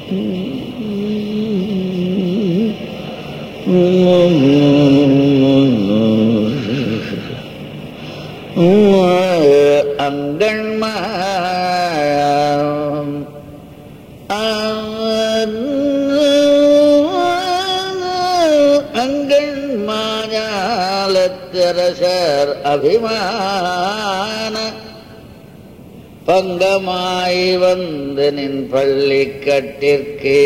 அங்கண்மா அங்கண் மாஞாலத்தரசர் அபிமான பங்கமாய் வந்து நின் பள்ளி கட்டிற்கே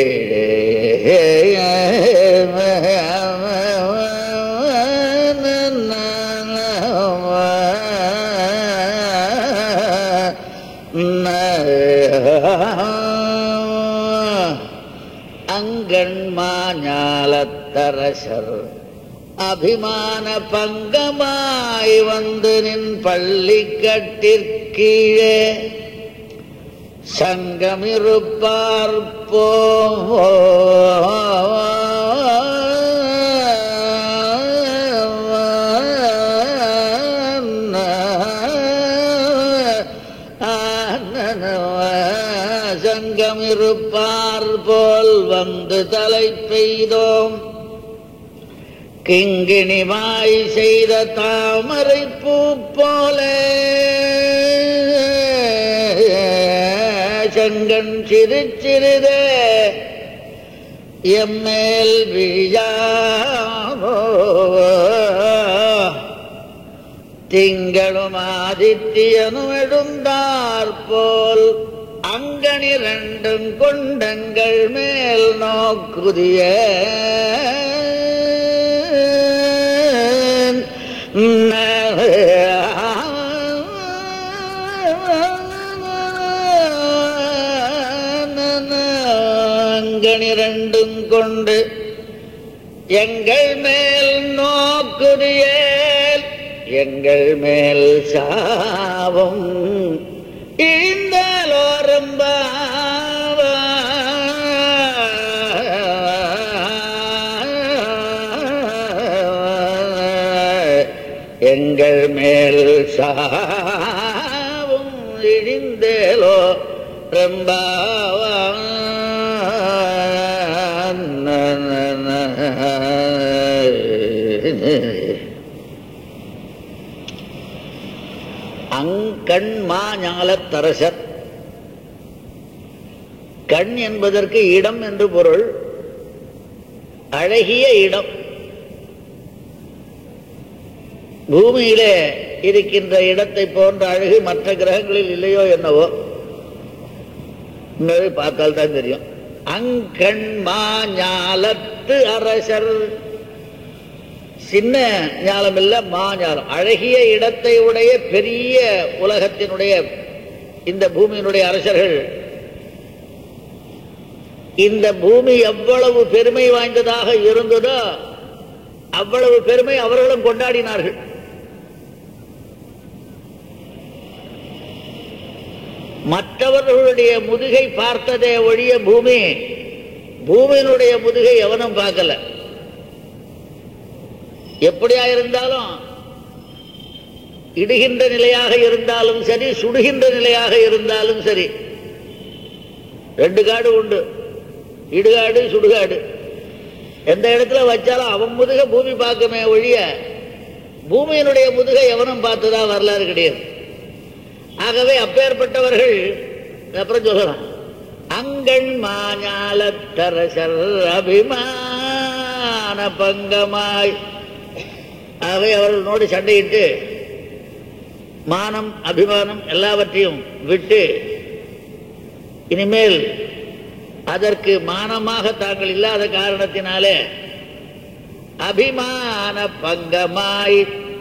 அங்கண்மாஞாலத்தரசர் அபிமான பங்கமாய் வந்து நின் பள்ளி கட்டிற்கீழே சங்கமிருப்பார் போ சங்கமிருப்பார் போல் வந்து தலை பெய்தோம் கிங்கிணிமாய் செய்த தாமரை பூ போல செங்கன் சிறு சிறிதே எம்மேல் விழாமோ திங்களும் ஆதித்யனும் எழுந்தார் போல் அங்கனி ரெண்டும் கொண்டங்கள் மேல் நோக்குதிய அங்கனிரண்டும் கொண்டு எங்கள் மேல் நோக்குதியேல் எங்கள் மேல் சாபம் எங்கள் மேல் சாவும் இழிந்தேலோ ரொம்ப அங்கண் மாஞாலத்தரசர் கண் என்பதற்கு இடம் என்று பொருள் அழகிய இடம் பூமியிலே இருக்கின்ற இடத்தை போன்ற அழகு மற்ற கிரகங்களில் இல்லையோ என்னவோ இன்னொரு பார்த்தால் தான் தெரியும் அங்கண் மாஞாலத்து அரசர் சின்ன ஞாலம் இல்ல மாஞாலம் அழகிய இடத்தை உடைய பெரிய உலகத்தினுடைய இந்த பூமியினுடைய அரசர்கள் இந்த பூமி எவ்வளவு பெருமை வாய்ந்ததாக இருந்ததோ அவ்வளவு பெருமை அவர்களும் கொண்டாடினார்கள் மற்றவர்களுடைய முதுகை பார்த்ததே ஒழிய பூமி பூமியினுடைய முதுகை எவனும் பார்க்கல எப்படியா இருந்தாலும் இடுகின்ற நிலையாக இருந்தாலும் சரி சுடுகின்ற நிலையாக இருந்தாலும் சரி ரெண்டு காடு உண்டு இடுகாடு சுடுகாடு எந்த இடத்துல வச்சாலும் அவன் முதுக பூமி பார்க்குமே ஒழிய பூமியினுடைய முதுகை எவனும் பார்த்ததா வரலாறு கிடையாது ஆகவே அப்பேற்பட்டவர்கள் அப்புறம் சொல்லலாம் அங்கண் மாஞாலத்தரசர் அபிமான பங்கமாய் ஆகவே அவர்களோடு சண்டையிட்டு மானம் அபிமானம் எல்லாவற்றையும் விட்டு இனிமேல் அதற்கு மானமாக தாங்கள் இல்லாத காரணத்தினாலே அபிமான பங்கமாய்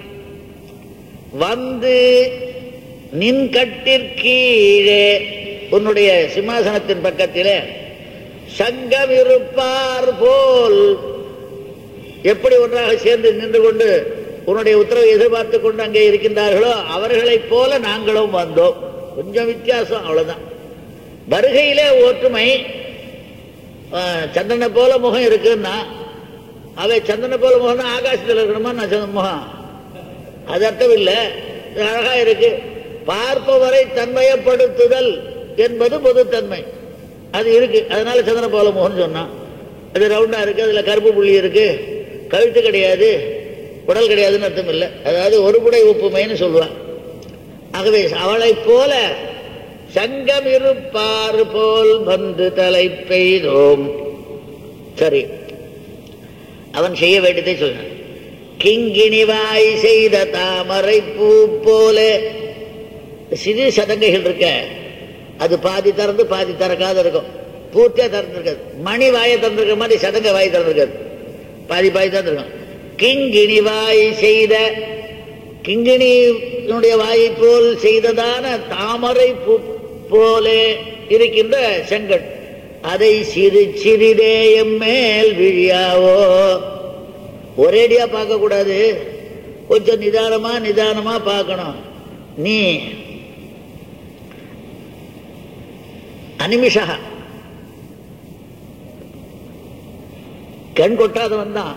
வந்து நின் கட்டிற்கீழே உன்னுடைய சிம்மாசனத்தின் பக்கத்திலே சங்கம் இருப்பார் போல் எப்படி ஒன்றாக சேர்ந்து நின்று கொண்டு உன்னுடைய உத்தரவை எதிர்பார்த்து கொண்டு அங்கே இருக்கின்றார்களோ அவர்களைப் போல நாங்களும் வந்தோம் கொஞ்சம் வித்தியாசம் அவ்வளவுதான் வருகையிலே ஒற்றுமை ஆஹ், சந்திரனை போல முகம் இருக்குன்னா அவை சந்திரனை போல முகம்னா ஆகாசத்தில் இருக்கணுமா நான் சந்திரன் முகம் அது அர்த்தம் இல்லை இது அழகா இருக்கு பார்ப்பவரை தன்மயப்படுத்துதல் என்பது பொதுத்தன்மை அது இருக்கு அதனால சந்திர போல முகம்னு சொன்னான் அது ரவுண்டா இருக்கு அதுல கருப்பு புள்ளி இருக்கு கழுத்து கிடையாது உடல் கிடையாதுன்னு அர்த்தம் இல்லை அதாவது ஒரு புடை ஒப்புமைன்னு சொல்லுவான் ஆகவே அவளை போல சங்கம் இருப்பார் போல் வந்து தலை பெய்தோம் சரி அவன் செய்ய வேண்டியதை சொன்னான் கிங்கிணிவாய் செய்த தாமரை பூ போல சிறு சதங்கைகள் இருக்க அது பாதி திறந்து பாதி திறக்காத இருக்கும் பூர்த்தியா திறந்திருக்காது மணி வாயை திறந்திருக்கிற மாதிரி சதங்க வாய் திறந்திருக்காது பாதி பாதி திறந்திருக்கும் கிங்கிணி வாய் செய்த கிங்கிணியினுடைய வாயை போல் செய்ததான தாமரை பூ போலே இருக்கின்ற செங்கல் அதை சிறு சிறிதே மேல் விழியாவோ ஒரேடியா பார்க்க கூடாது கொஞ்சம் நிதானமா நிதானமா பார்க்கணும் நீ அனிமிஷா கண் கொட்டாதவன் தான்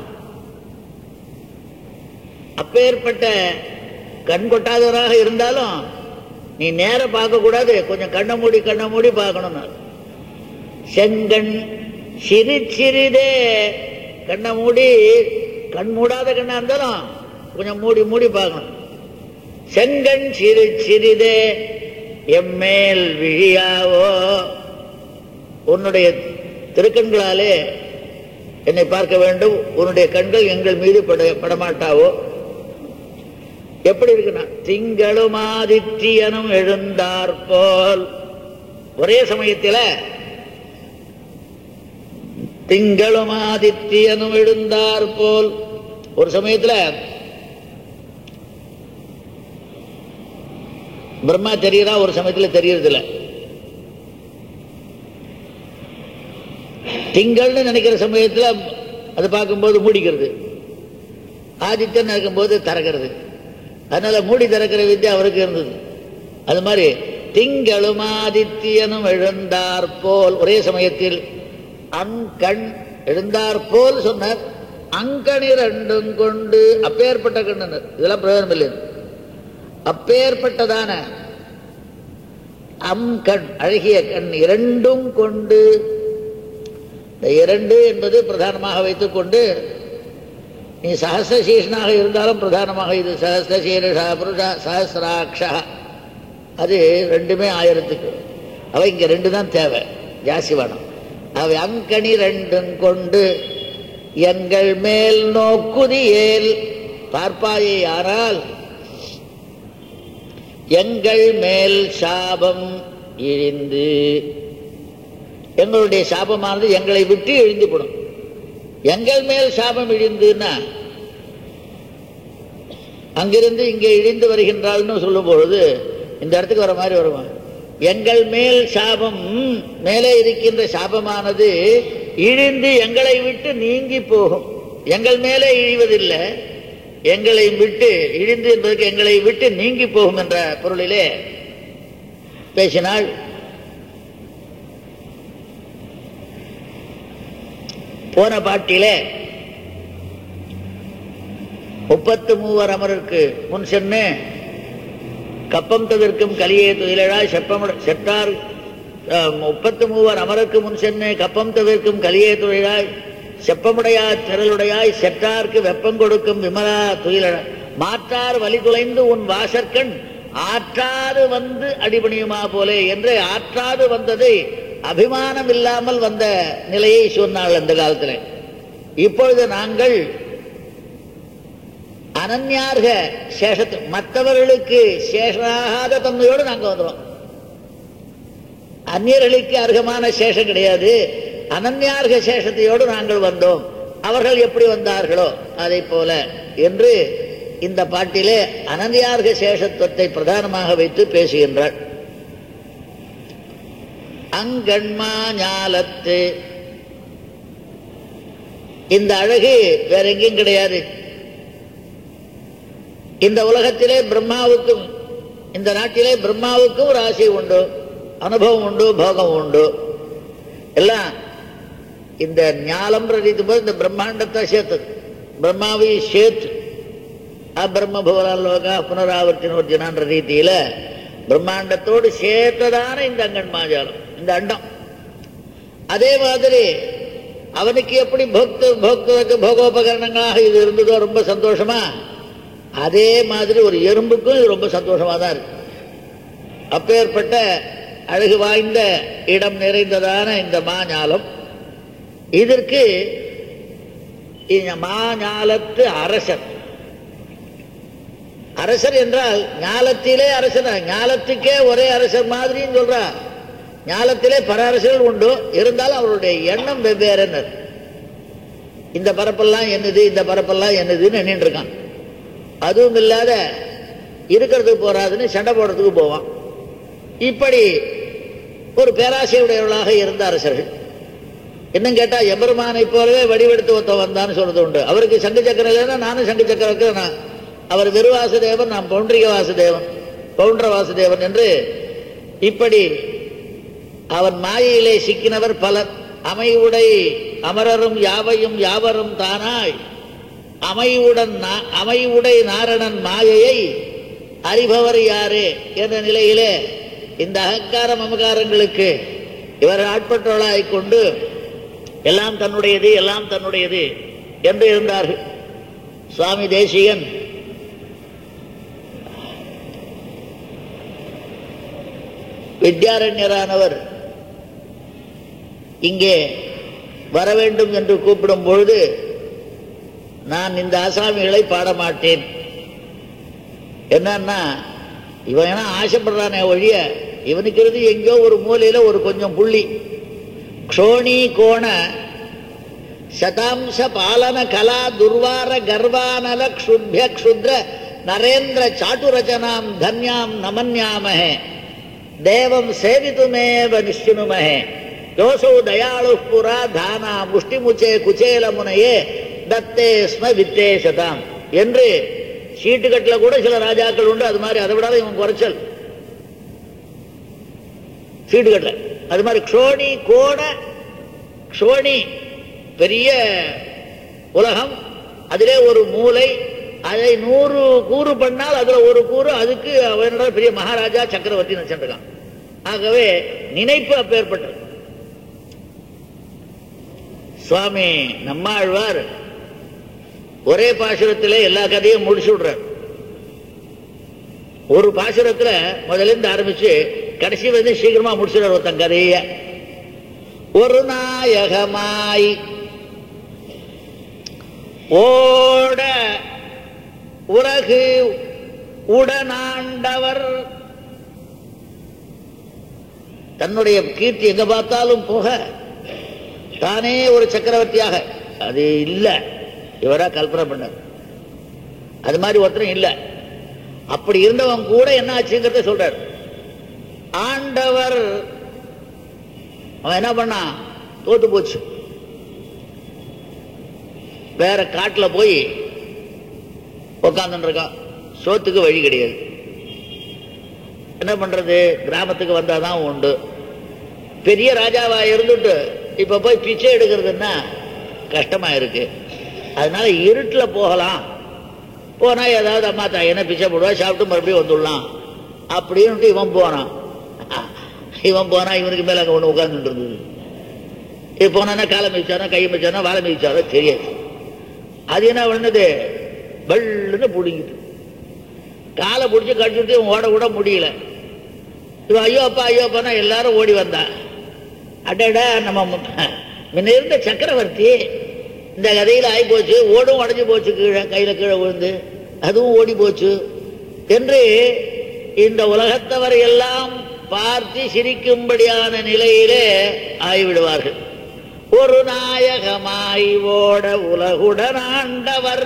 அப்பேற்பட்ட கண் கொட்டாதவராக இருந்தாலும் நீ நேர பார்க்க கூடாது கொஞ்சம் கண்ணை மூடி கண்ணை மூடி பார்க்கணும் செங்கண் சிறு சிறிதே கண்ணை மூடி கண் மூடாத கண்ணா இருந்தாலும் கொஞ்சம் மூடி மூடி பார்க்கணும் செங்கண் சிறு சிறிதே எம்மேல் விழியாவோ உன்னுடைய திருக்கண்களாலே என்னை பார்க்க வேண்டும் உன்னுடைய கண்கள் எங்கள் மீது பட படமாட்டாவோ எப்படி இருக்குன்னா திங்களும் ஆதித்யனும் எழுந்தார் போல் ஒரே சமயத்தில் திங்களும் ஆதித்யனும் எழுந்தார் போல் ஒரு சமயத்தில் பிரம்மா தெரியறா ஒரு சமயத்தில் தெரியறதில்ல திங்கள்னு நினைக்கிற சமயத்தில் அது பார்க்கும்போது மூடிக்கிறது ஆதித்யன் இருக்கும்போது திறக்கிறது அதனால மூடி திறக்கிற வித்யா அவருக்கு இருந்தது அது மாதிரி திங்களும் ஆதித்யனும் எழுந்தார் போல் ஒரே சமயத்தில் அங்கண் எழுந்தார் போல் சொன்னார் அங்கணி ரெண்டும் கொண்டு அப்பேற்பட்ட கண்ணு இதெல்லாம் பிரயோஜனம் இல்லை அப்பேற்பட்டதான அம் கண் அழகிய கண் இரண்டும் கொண்டு இந்த இரண்டு என்பது பிரதானமாக வைத்துக்கொண்டு நீ சஹசிரசீஷனாக இருந்தாலும் பிரதானமாக இது சஹசிரசீரஷா புருஷா சஹசிராட்சா அது ரெண்டுமே ஆயிரத்துக்கு அவை இங்க ரெண்டு தான் தேவை ஜாஸ்தி வேணும் அவை அங்கனி ரெண்டும் கொண்டு எங்கள் மேல் நோக்குதியேல் பார்ப்பாயே யாரால் எங்கள் மேல் சாபம் இழிந்து எங்களுடைய சாபமானது எங்களை விட்டு இழிந்துவிடும் எங்கள் மேல் சாபம் இழிந்துன்னா அங்கிருந்து இங்கே இழிந்து வருகின்றாள்னு சொல்லும் பொழுது இந்த இடத்துக்கு வர மாதிரி வருமா எங்கள் மேல் சாபம் மேலே இருக்கின்ற சாபமானது இழிந்து எங்களை விட்டு நீங்கி போகும் எங்கள் மேலே இழிவதில்லை எங்களை விட்டு இழிந்து என்பதற்கு எங்களை விட்டு நீங்கி போகும் என்ற பொருளிலே பேசினாள் போன பாட்டிலே முப்பத்து மூவர் அமரருக்கு முன் சென்று கப்பம் தவிர்க்கும் கலியே துயிலழாய் செப்பமுட செட்டார் அஹ், முப்பத்து மூவர் அமரருக்கு முன் சென்று கப்பம் தவிர்க்கும் கலியே துயிலாய் செப்பமுடையாய் திரளுடையாய் செட்டார்க்கு வெப்பம் கொடுக்கும் விமலா துயிலழாய் மாற்றார் வழி துளைந்து உன் வாசற்கண் ஆற்றாது வந்து அடிபணியுமா போலே என்று ஆற்றாது வந்ததை அபிமானம் இல்லாமல் வந்த நிலையை சொன்னாள் அந்த காலத்தில் இப்பொழுது நாங்கள் அனன்யார்க சேஷத்து மற்றவர்களுக்கு சேஷனாகாத தன்மையோடு நாங்கள் வந்துடும் அந்நியர்களுக்கு அர்ஹமான சேஷம் கிடையாது அனன்யார்க சேஷத்தையோடு நாங்கள் வந்தோம் அவர்கள் எப்படி வந்தார்களோ அதை போல என்று இந்த பாட்டிலே அனன்யார்க சேஷத்துவத்தை பிரதானமாக வைத்து பேசுகின்றாள் அங்கண்மா ஞாலத்து இந்த அழகு வேற எங்கேயும் கிடையாது இந்த உலகத்திலே பிரம்மாவுக்கும் இந்த நாட்டிலே பிரம்மாவுக்கும் ராசி உண்டு அனுபவம் உண்டு போகம் உண்டு எல்லாம் இந்த ஞாலம்ன்ற ரீதி போது இந்த பிரம்மாண்டத்தை சேர்த்தது பிரம்மாவை சேர்த்து அபிரம்ம புவராலோகா புனராவர்த்தினோர்ஜனான்ற ரீதியில பிரம்மாண்டத்தோடு சேர்த்ததான இந்த அங்கன் மாஜாலம் இந்த அண்டம் அதே மாதிரி அவனுக்கு எப்படி போக்து போக்குவதற்கு போகோபகரணங்களாக இது இருந்ததோ ரொம்ப சந்தோஷமா அதே மாதிரி ஒரு எறும்புக்கும் இது ரொம்ப சந்தோஷமா தான் இருக்கு அப்பேற்பட்ட அழகு வாய்ந்த இடம் நிறைந்ததான இந்த மாஞாலம் இதற்கு இந்த மாஞாலத்து அரசர் அரசர் என்றால் ஞாலத்திலே அரசர் ஞாலத்துக்கே ஒரே அரசர் மாதிரின்னு சொல்றா ஞாலத்திலே பல அரசர்கள் உண்டு இருந்தாலும் அவருடைய எண்ணம் வெவ்வேறுனர் இந்த பரப்பெல்லாம் என்னது இந்த பரப்பெல்லாம் என்னதுன்னு எண்ணிட்டு இருக்கான் அதுவும் இல்லாத இருக்கிறதுக்கு போறாதுன்னு சண்டை போடுறதுக்கு போவான் இப்படி ஒரு பேராசையுடையவர்களாக இருந்த அரசர்கள் இன்னும் கேட்டா எம்பெருமானை போலவே வடிவெடுத்து ஒருத்தன் வந்தான்னு சொல்றது உண்டு அவருக்கு சங்கு சக்கரம் இல்லைன்னா நானும் சங்கு சக்கரம் வைக்கிறேன் நான். அவர் வெறுவாசுதேவன் நான் பௌண்டரிக வாசுதேவன் பவுண்டர வாசுதேவன் என்று இப்படி அவன் மாயையிலே சிக்கினவர் பலர் அமைவுடை அமரரும் யாவையும் யாவரும் தானாய் அமைவுடன் நா- அமைவுடை நாரணன் மாயையை அறிபவர் யாரு என்ற நிலையிலே இந்த அகங்கார மமகாரங்களுக்கு இவர் ஆட்பட்டவளாய் கொண்டு எல்லாம் தன்னுடையது எல்லாம் தன்னுடையது என்று இருந்தார்கள் சுவாமி தேசிகன் வித்யாரண்யரானவர் இங்கே வர வேண்டும் என்று கூப்பிடும் பொழுது நான் இந்த ஆசாமிகளை பாட மாட்டேன் என்னன்னா இவன் ஏன்னா ஆசைப்படுறானே ஒழிய இவனுக்கு இருந்து எங்கேயோ ஒரு மூலையில ஒரு கொஞ்சம் புள்ளி க்ஷோணி கோண சதாம்ச பாலன கலா துர்வார கர்வானல க்ஷுத்ய க்ஷுத்ர நரேந்திர சாட்டுரச்சனாம் தன்யாம் நமன்யாமஹே தேவம் சேவித்துமேவ நிಶ್ಚಿನುಮಹே யோசௌ தயாளு புரா தானா முஷ்டிமுச்சே குச்சேல முனையே தத்தே ஸ்ம வித்தே சதாம் என்று சீட்டுக்கட்டில் கூட சில ராஜாக்கள் உண்டு அது மாதிரி அதை விடாத இவன் குறைச்சல் சீட்டுக்கட்டில் அது மாதிரி க்ஷோணி கோண க்ஷோணி பெரிய உலகம் அதிலே ஒரு மூலை அதை நூறு கூறு பண்ணால் அதுல ஒரு கூறு அதுக்கு அவனோட பெரிய மகாராஜா சக்கரவர்த்தி நினைச்சிருக்கான் ஆகவே நினைப்பு அப்பேற்பட்டது சுவாமி நம்மாழ்வார் ஒரே பாசுரத்திலே எல்லா கதையும் முடிச்சு விடுறார் ஒரு பாசுரத்துல முதல்ல இருந்து ஆரம்பிச்சு கடைசி வந்து சீக்கிரமா முடிச்சிடுறார் ஒருத்தன் கதைய ஒரு நாயகமாய் ஓட உலகு உடனாண்டவர் தன்னுடைய கீர்த்தி எங்க பார்த்தாலும் போக தானே ஒரு சக்கரவர்த்தியாக அது இல்ல இவரா கல்பனை பண்ணார் அது மாதிரி ஒருத்தரும் இல்ல அப்படி இருந்தவன் கூட என்ன ஆச்சுங்கிறத சொல்றார் ஆண்டவர் அவன் என்ன பண்ணான் தோத்து போச்சு வேற காட்டுல போய் உக்காந்துட்டு இருக்கான் சோத்துக்கு வழி கிடையாது என்ன பண்றது கிராமத்துக்கு வந்தாதான் உண்டு பெரிய ராஜாவா இருந்துட்டு இப்ப போய் பிச்சை எடுக்கிறதுன்னா கஷ்டமா இருக்கு அதனால இருட்டுல போகலாம் போனா ஏதாவது அம்மா தாயனை பிச்சை போடுவா சாப்பிட்டு மறுபடியும் வந்துடலாம் அப்படின்ட்டு இவன் போனான் இவன் போனா இவனுக்கு மேல அங்க ஒண்ணு உட்கார்ந்துட்டு இருந்தது இது போனா காலை மிதிச்சானோ கையை மிதிச்சானோ வாழை மிதிச்சானோ தெரியாது அது என்ன பண்ணது வெள்ளுன்னு பிடிங்கிட்டு காலை பிடிச்சி கடிச்சுட்டு இவன் ஓட கூட முடியல இவன் ஐயோ அப்பா ஐயோ அப்பானா எல்லாரும் ஓடி வந்தா அடடா நம்ம மு- முன்ன இருந்த சக்கரவர்த்தி இந்த கதையில் ஆகி போச்சு ஓடும் உடஞ்சி போச்சு கீழே கையில கீழே விழுந்து அதுவும் ஓடி போச்சு என்று இந்த உலகத்தவர் எல்லாம் பார்த்து சிரிக்கும்படியான நிலையிலே ஆகிவிடுவார்கள் ஒரு நாயகமாய் ஓட உலகுடன் ஆண்டவர்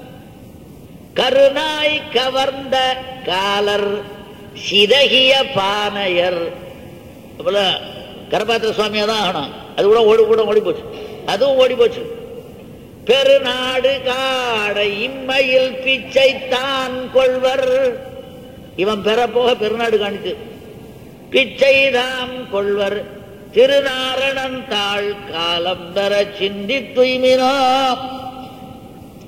கருணாய் கவர்ந்த காலர் சிதகிய பானையர் அப்பல கரபாத்திர சுவாமியா தான் ஆகணும் அது கூட ஓடி கூட ஓடி போச்சு அதுவும் ஓடி போச்சு பெருநாடு காட இம்மையில் பிச்சை தான் கொள்வர் இவன் பெற போக பெருநாடு காணித்து பிச்சை தாம் கொள்வர் திருநாரணன் தாழ் காலம் பெற சிந்தி தூய்மினோ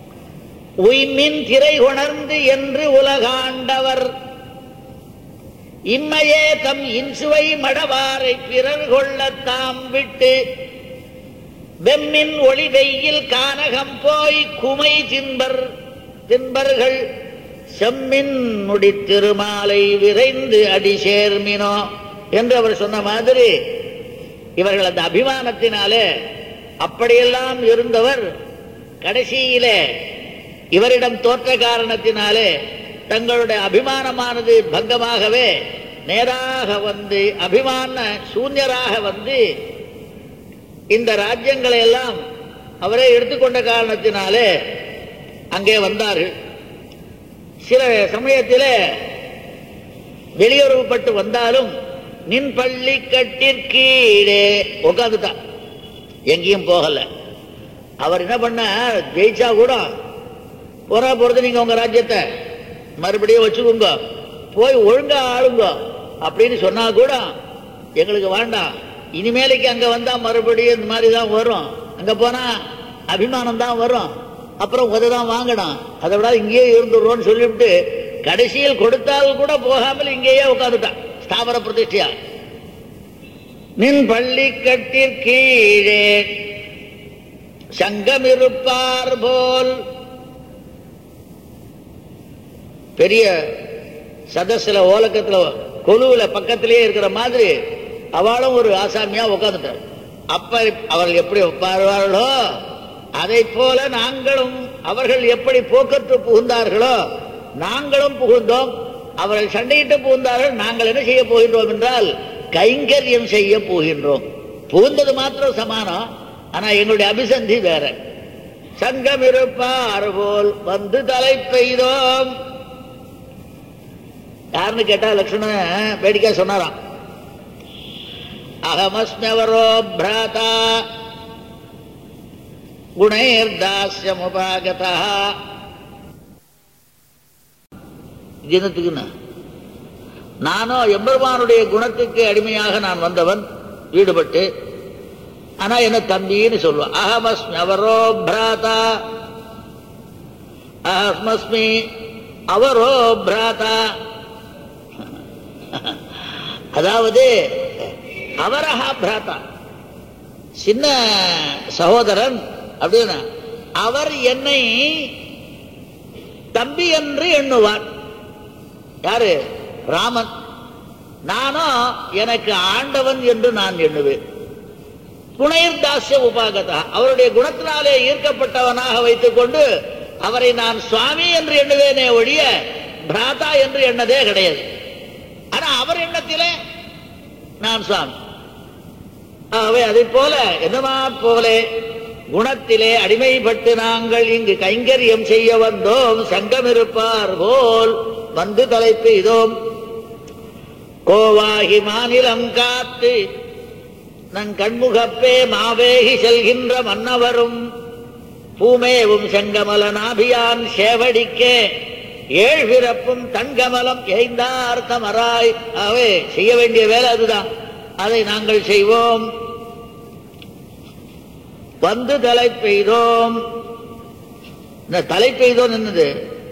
உய்மின் திரை உணர்ந்து என்று உலகாண்டவர் இம்மையே தம் இன்சுவை மடவாரை பிறர் கொள்ளத் தாம் விட்டு வெம்மின் ஒளி வெயில் கானகம் போய் குமை தின்பர் தின்பர்கள் செம்மின் முடி திருமாலை விரைந்து அடி சேர்மினோ என்று அவர் சொன்ன மாதிரி இவர்கள் அந்த அபிமானத்தினாலே அப்படியெல்லாம் இருந்தவர் கடைசியிலே இவரிடம் தோற்ற காரணத்தினாலே தங்களுடைய அபிமானமானது பங்கமாகவே நேராக வந்து அபிமான சூன்யராக வந்து இந்த ராஜ்யங்களை எல்லாம் அவரே எடுத்துக்கொண்ட காரணத்தினாலே அங்கே வந்தார்கள் சில சமயத்திலே வெளியுறவுப்பட்டு வந்தாலும் நின் பள்ளி கட்டிற்கீழே உட்காந்துட்டான் எங்கேயும் போகல அவர் என்ன பண்ணார் ஜெயிச்சா கூட போறா போறது நீங்க உங்க ராஜ்யத்தை மறுபடியும் வச்சுக்கோங்க போய் ஒழுங்கா ஆளுங்க அப்படின்னு சொன்னா கூட எங்களுக்கு வேண்டாம் இனிமேலைக்கு அங்க வந்தா மறுபடியும் இந்த மாதிரி தான் வரும் அங்க போனா அபிமானம் தான் வரும் அப்புறம் உதை தான் வாங்கணும் அதை விட இங்கேயே இருந்துடுறோம்னு சொல்லிவிட்டு கடைசியில் கொடுத்தால் கூட போகாமல் இங்கேயே உட்காந்துட்டான் ஸ்தாபர பிரதிஷ்டையா நின் பள்ளி கீழே சங்கமிருப்பார் போல் பெரிய சதஸ்ல ஓலக்கத்துல கொலுவுல பக்கத்திலேயே இருக்கிற மாதிரி அவளும் ஒரு ஆசாமியா உட்காந்துட்டார் அப்ப அவர்கள் எப்படி உட்காருவார்களோ அதை போல நாங்களும் அவர்கள் எப்படி போக்கத்து புகுந்தார்களோ நாங்களும் புகுந்தோம் அவர்கள் சண்டையிட்டு புகுந்தார்கள் நாங்கள் என்ன செய்ய போகின்றோம் என்றால் கைங்கரியம் செய்ய போகின்றோம் புகுந்தது மாத்திரம் சமானம் ஆனா எங்களுடைய அபிசந்தி வேற சங்கம் இருப்பார் போல் வந்து தலை பெய்தோம் யாருன்னு கேட்டா லக்ஷ்மணன் வேடிக்கை சொன்னாராம் அகமஸ்மவரோ பிராதா குணைர்தாஸ்யமுபாகதா தினத்துக்குன்னு நானோ எம்பெருமானுடைய குணத்துக்கு அடிமையாக நான் வந்தவன் ஈடுபட்டு ஆனா என்ன தம்பின்னு சொல்லுவான் அகமஸ்மி அவரோ பிராதா அகமஸ்மி அவரோ பிராதா அதாவது அவரஹா பிராதா சின்ன சகோதரன் அப்படின்னா அவர் என்னை தம்பி என்று எண்ணுவார் யாரு ராமன் நானோ எனக்கு ஆண்டவன் என்று நான் எண்ணுவேன் குணைர் தாசிய உபாகதா அவருடைய குணத்தினாலே ஈர்க்கப்பட்டவனாக வைத்துக் கொண்டு அவரை நான் சுவாமி என்று எண்ணுவேனே ஒழிய பிராதா என்று எண்ணதே கிடையாது ஆனா அவர் எண்ணத்திலே நான் சுவாமி ஆகவே அதை போல என்னமா போலே குணத்திலே அடிமைப்பட்டு நாங்கள் இங்கு கைங்கரியம் செய்ய வந்தோம் சங்கம் இருப்பார் போல் வந்து தலைப்பு இதோம் கோவாகி மாநிலம் காத்து நன் கண்முகப்பே மாவேகி செல்கின்ற மன்னவரும் பூமேவும் செங்கமல நாபியான் சேவடிக்கே ஏழ் பிறப்பும் தன்கமலம் எய்ந்தார் தமராய் ஆகவே செய்ய வேண்டிய வேலை அதுதான் அதை நாங்கள் செய்வோம் வந்து தலை பெய்தோம் இந்த தலை பெய்தோம் என்னது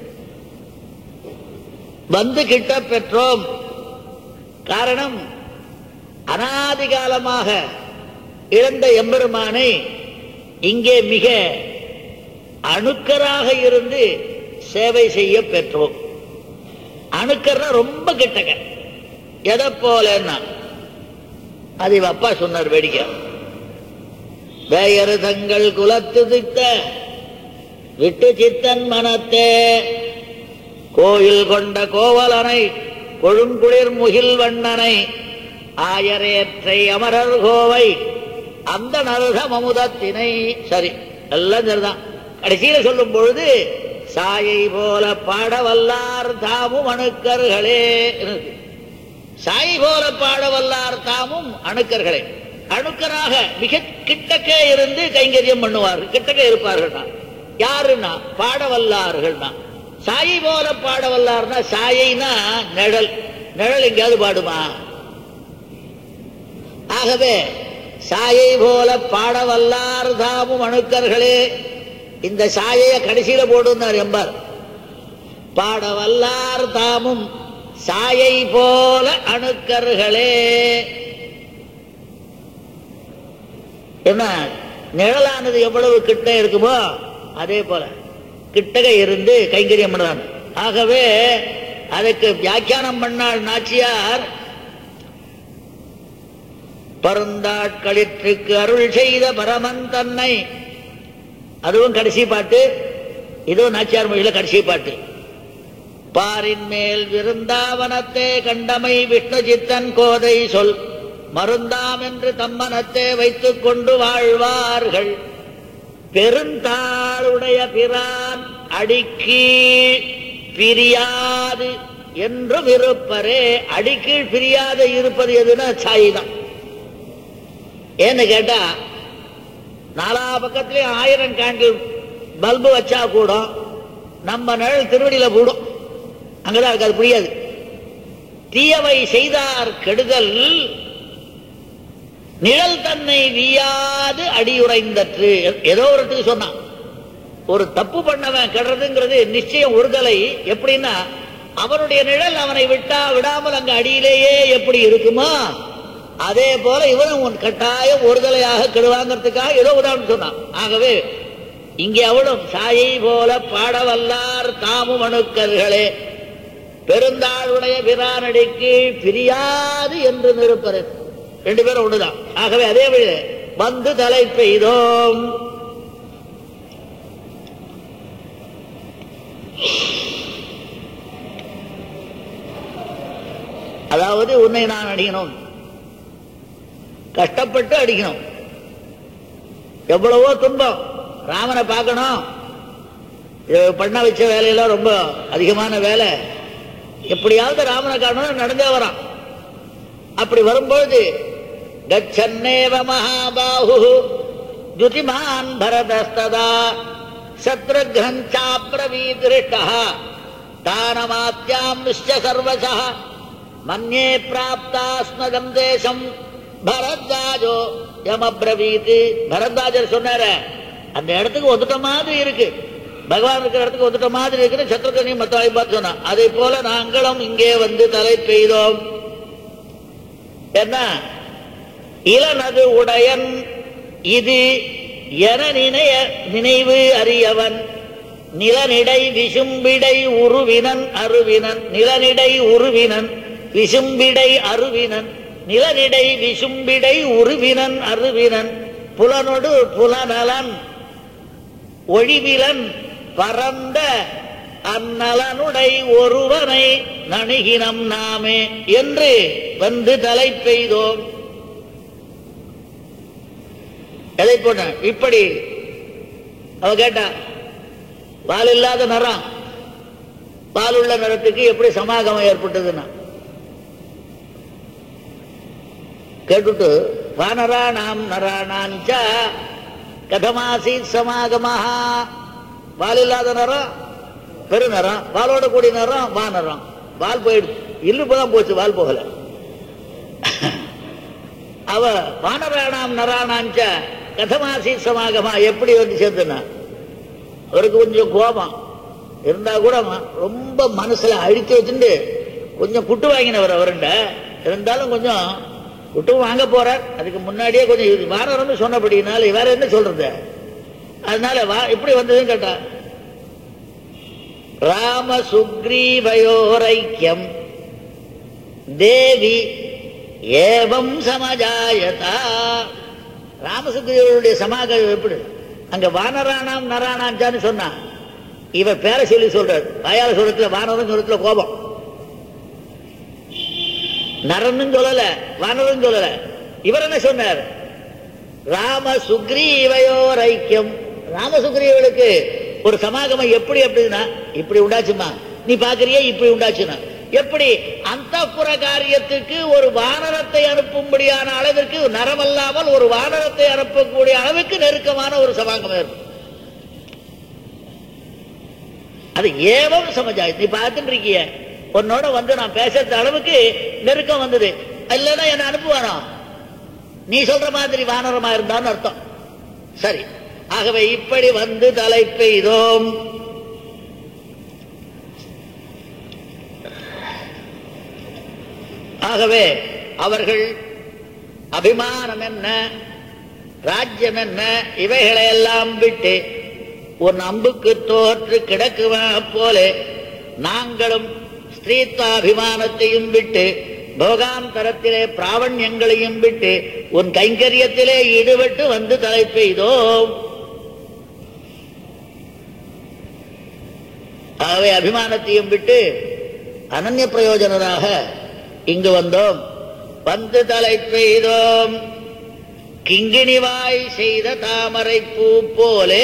வந்து கிட்ட பெற்றோம் காரணம் அனாதி காலமாக இழந்த எம்பெருமானை இங்கே மிக அணுக்கராக இருந்து சேவை செய்ய பெற்றோம் அணுக்கர்னா ரொம்ப கிட்டக எதை போலன்னா அது இவ அப்பா சொன்னார் வேடிக்கை வேயரு தங்கள் குலத்து தித்த விட்டு சித்தன் மனத்தே கோயில் கொண்ட கோவலனை கொழுங்குளிர் முகில் வண்ணனை ஆயரேற்றை அமரர் கோவை அந்த நருக மமுதத்தினை சரி எல்லாம் சரிதான் கடைசியில சொல்லும் பொழுது சாயை போல பாட வல்லார் தாமும் அணுக்கர்களே இருக்கு. சாய் போல பாட வல்லார் தாமும் அணுக்கர்களே அணுக்கராக மிக கிட்டக்கே இருந்து கைங்கரியம் பண்ணுவார்கள் கிட்டக்கே இருப்பார்கள்னா யாருன்னா பாட வல்லார்கள்னா சாயை போல பாட வல்லார்னா சாயைனா நிழல் நிழல் எங்கேயாவது பாடுமா ஆகவே சாயை போல பாட வல்லார் தாமும் அணுக்கர்களே இந்த சாயைய கடைசியில போடுனார் எம்பார் பாட வல்லார் தாமும் சாயை போல அணுக்கர்களே என்ன நிழலானது எவ்வளவு கிட்ட இருக்குமோ அதே போல கிட்டக இருந்து கைங்கரியம் பண்றான் ஆகவே அதுக்கு வியாக்கியானம் பண்ணாள் நாச்சியார் பருந்தாட்களிற்றுக்கு அருள் செய்த பரமன் தன்னை அதுவும் கடைசி பாட்டு இதுவும் நாச்சியார் மொழியில கடைசி பாட்டு பாரின் மேல் விருந்தாவனத்தே கண்டமை விஷ்ணு சித்தன் கோதை சொல் மருந்தாம் என்று தம்மனத்தே வைத்துக் கொண்டு வாழ்வார்கள் பெருந்தாளுடைய பிரான் அடிக்கீழ் பிரியாது என்றும் இருப்பரே அடிக்கீழ் பிரியாது இருப்பது எதுன்னா சாய் தான் ஏன்னு கேட்டா நாலா பக்கத்துலயும் ஆயிரம் கேண்டில் பல்பு வச்சா கூட நம்ம நிழல் திருவடியில கூடும் அங்கதான் இருக்கு அது புரியாது தீயவை செய்தார் கெடுதல் நிழல் தன்னை வீயாது அடியுறைந்தற்று ஏதோ ஒரு இடத்துக்கு சொன்னான் ஒரு தப்பு பண்ணவன் கெடுறதுங்கிறது நிச்சயம் ஒருதலை எப்படின்னா அவனுடைய நிழல் அவனை விட்டா விடாமல் அங்க அடியிலேயே எப்படி இருக்குமோ அதே போல இவனும் உன் கட்டாயம் ஒருதலையாக கெடுவாங்கிறதுக்காக ஏதோ உதாரணம் சொன்னான் ஆகவே இங்கே அவளும் சாயை போல பாடவல்லார் தாமும் அணுக்கர்களே பெருந்தாளுடைய பிரானடிக்கு பிரியாது என்று நிருப்பது ரெண்டு பேரும் ஒண்ணுதான் ஆகவே அதே வழி வந்து தலை பெய்தோம் அதாவது உன்னை நான் அடிக்கணும் கஷ்டப்பட்டு அடிக்கணும் எவ்வளவோ துன்பம் ராமனை பார்க்கணும் இது பண்ண வச்ச வேலையெல்லாம் ரொம்ப அதிகமான வேலை எப்படியாவது ராமனை காணணும் நடந்தே வரான் அப்படி வரும்பொழுது கச்சன்னேவ மகாபாஹு துதிமான் பரதஸ்ததா சத்ருகன் சாப்ரவீதிருஷ்டா தானமாத்யாம் நிஷ்ட சர்வசா மன்யே பிராப்தாஸ்மகம் தேசம் பரத்வாஜோ யமப்ரவீத் பரத்வாஜர் சொன்னாரு அந்த இடத்துக்கு ஒதுட்ட மாதிரி இருக்கு பகவான் இருக்கிற இடத்துக்கு ஒதுட்ட மாதிரி இருக்குன்னு சத்ருகனையும் மத்த பார்த்து சொன்னான் அதை போல நாங்களும் இங்கே வந்து தலை பெய்தோம் என்ன இளனது உடையன் இது என நினைய நினைவு அறியவன் நிலனிடை விசும்பிடை உருவினன் அருவினன் நிலனிடை உருவினன் விசும்பிடை அருவினன் நிலனிடை விசும்பிடை உருவினன் அருவினன் புலனொடு புலநலன் ஒழிவிலன் பரந்த அந்நலனுடை ஒருவனை நணுகினம் நாமே என்று வந்து தலை பெய்தோம் எதை போட்ட இப்படி அவ கேட்டா பால் இல்லாத நிறம் பால் உள்ள நிறத்துக்கு எப்படி சமாகமம் ஏற்பட்டதுன்னா கேட்டுட்டு வானரா நாம் நராணாஞ்ச கதமாசீத் சமாகமஹா வால் இல்லாத நிறம் பெருநிறம் வாலோட கூடிய நிறம் வானரம் வால் போயிடுச்சு இல்லு தான் போச்சு வால் போகல அவ வானராணாம் நராணாஞ்ச கதமாசி சமாகமா எப்படி வந்து சேர்ந்துனா அவருக்கு கொஞ்சம் கோபம் இருந்தா கூட ரொம்ப மனசுல அழித்து வச்சுட்டு கொஞ்சம் குட்டு வாங்கினவர் அவருண்ட இருந்தாலும் கொஞ்சம் குட்டு வாங்க போறார் அதுக்கு முன்னாடியே கொஞ்சம் வானரம்னு சொன்னபடினால வேற என்ன சொல்றது அதனால வா இப்படி வந்ததுன்னு கேட்டா ராம சுக்ரீவயோரைக்கியம் தேவி ஏவம் சமஜாயதா ராமசுக்ரீவருடைய சமாகம் எப்படி அங்க வானராணாம் நராணாஞ்சான்னு சொன்னா இவர் பேரை சொல்லி சொல்றார் வாயால சொல்றதுல வானரம் சொல்றதுல கோபம் நரன்னு சொல்லல வானரும் சொல்லல இவர் என்ன சொன்னார் ராம சுக்ரீவயோர் ஐக்கியம் ராம சுக்ரீவர்களுக்கு ஒரு சமாகமம் எப்படி அப்படின்னா இப்படி உண்டாச்சுமா நீ பாக்குறியே இப்படி உண்டாச்சுன்னா எப்படி அந்த புற காரியத்துக்கு ஒரு வானரத்தை அனுப்பும்படியான அளவிற்கு நரமல்லாமல் ஒரு வானரத்தை அனுப்பக்கூடிய அளவுக்கு நெருக்கமான ஒரு சமாகமம் இருக்கும் அது ஏவம் சமஜாய் நீ பார்த்துட்டு இருக்கிய உன்னோட வந்து நான் பேசுறது அளவுக்கு நெருக்கம் வந்தது இல்லைன்னா என்ன அனுப்புவானோ நீ சொல்ற மாதிரி வானரமா இருந்தான்னு அர்த்தம் சரி ஆகவே இப்படி வந்து தலை பெய்தோம் ஆகவே அவர்கள் அபிமானம் என்ன ராஜ்யம் என்ன இவைகளையெல்லாம் விட்டு உன் அம்புக்கு தோற்று கிடக்குமா போல நாங்களும் ஸ்திரீத்வாபிமானத்தையும் விட்டு போகாந்தரத்திலே பிராவண்யங்களையும் விட்டு உன் கைங்கரியத்திலே ஈடுபட்டு வந்து தலை பெய்தோம் ஆகவே அபிமானத்தையும் விட்டு அனன்ய பிரயோஜனராக இங்கு வந்தோம் வந்து தலை பெய்தோம் கிங்கிணிவாய் செய்த தாமரை பூ போலே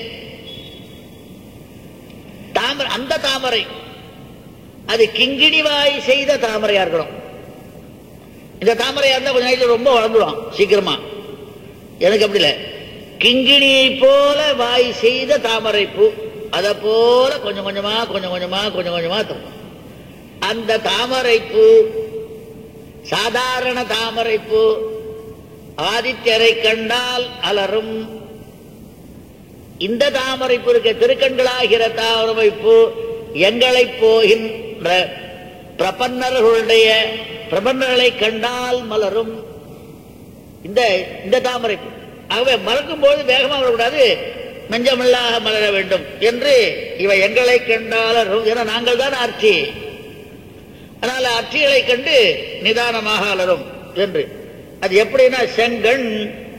தாமரை அந்த தாமரை அது கிங்கிணிவாய் செய்த தாமரையா இருக்கணும் இந்த தாமரையா இருந்தா கொஞ்ச நேரத்தில் ரொம்ப வளர்ந்துடும் சீக்கிரமா எனக்கு அப்படி இல்லை கிங்கிணியை போல வாய் செய்த தாமரை பூ அதை போல கொஞ்சம் கொஞ்சமா கொஞ்சம் கொஞ்சமா கொஞ்சம் கொஞ்சமா தரும் அந்த தாமரை பூ சாதாரண தாமரை பூ ஆதித்யரை கண்டால் அலரும் இந்த தாமரை பூ இருக்க திருக்கண்களாகிற தாமரை பூ எங்களை போகின்ற பிரபன்னர்களுடைய பிரபன்னர்களை கண்டால் மலரும் இந்த இந்த தாமரை பூ ஆகவே மறக்கும் போது வேகமாக வரக்கூடாது நெஞ்சமில்லாக மலர வேண்டும் என்று இவை எங்களை கண்டால் அலரும் என நாங்கள் தான் அர்ச்சி அதனால அர்ச்சிகளை கண்டு நிதானமாக அலரும் என்று அது எப்படின்னா செங்கண்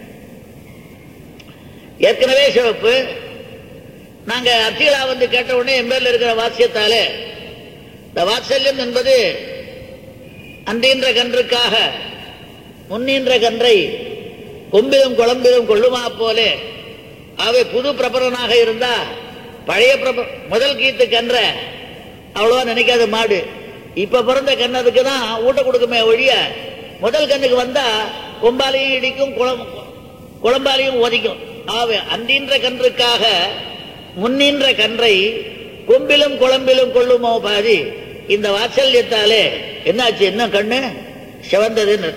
ஏற்கனவே சிவப்பு நாங்க அர்ச்சிகளா வந்து கேட்ட உடனே என் பேர்ல இருக்கிற வாசியத்தாலே இந்த வாத்சல்யம் என்பது அன்றின்ற கன்றுக்காக முன்னின்ற கன்றை கொம்பிலும் குழம்பிலும் கொள்ளுமா போலே அவை புது பிரபலனாக இருந்தா பழைய பிரப முதல் கீத்து கன்ற அவ்வளவா நினைக்காத மாடு இப்ப பிறந்த கண்ணதுக்கு தான் ஊட்ட கொடுக்குமே ஒழிய முதல் கண்ணுக்கு வந்தா கொம்பாலையும் இடிக்கும் குளம் குழம்பாலையும் ஒதிக்கும் ஆவே அன்றின்ற கன்றுக்காக முன்னின்ற கன்றை கொம்பிலும் குழம்பிலும் கொள்ளுமோ பாதி இந்த வாத்சல்யத்தாலே என்னாச்சு என்ன கண்ணு சிவந்ததுன்னு